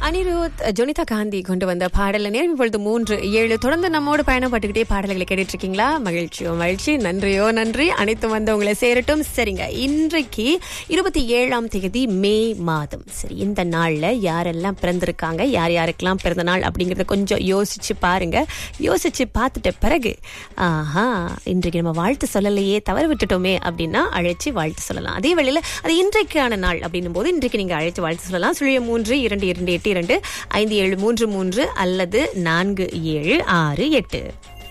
அனிருத் ஜொனிதா காந்தி கொண்டு வந்த பாடல நேரம் இப்பொழுது மூன்று ஏழு தொடர்ந்து நம்மோடு பயணப்பட்டுக்கிட்டே பாடல்களை கேட்டுட்டு இருக்கீங்களா மகிழ்ச்சியோ மகிழ்ச்சி நன்றியோ நன்றி அனைத்தும் வந்து உங்களை சேரட்டும் சரிங்க இன்றைக்கு இருபத்தி ஏழாம் தேதி மே மாதம் சரி இந்த நாள்ல யாரெல்லாம் பிறந்திருக்காங்க யார் யாருக்கெல்லாம் பிறந்த நாள் அப்படிங்கறத கொஞ்சம் யோசிச்சு பாருங்க யோசிச்சு பார்த்துட்ட பிறகு ஆஹா இன்றைக்கு நம்ம வாழ்த்து சொல்லலையே தவறு விட்டுட்டோமே அப்படின்னா அழைச்சு வாழ்த்து சொல்லலாம் அதே வேளையில அது இன்றைக்கான நாள் அப்படின்னும் போது இன்றைக்கு நீங்க அழைச்சு வாழ்த்து சொல்லலாம் சுழிய மூன்று இரண்டு இரண்டு எட்டு இரண்டு ஐந்து ஏழு மூன்று மூன்று அல்லது நான்கு ஏழு ஆறு எட்டு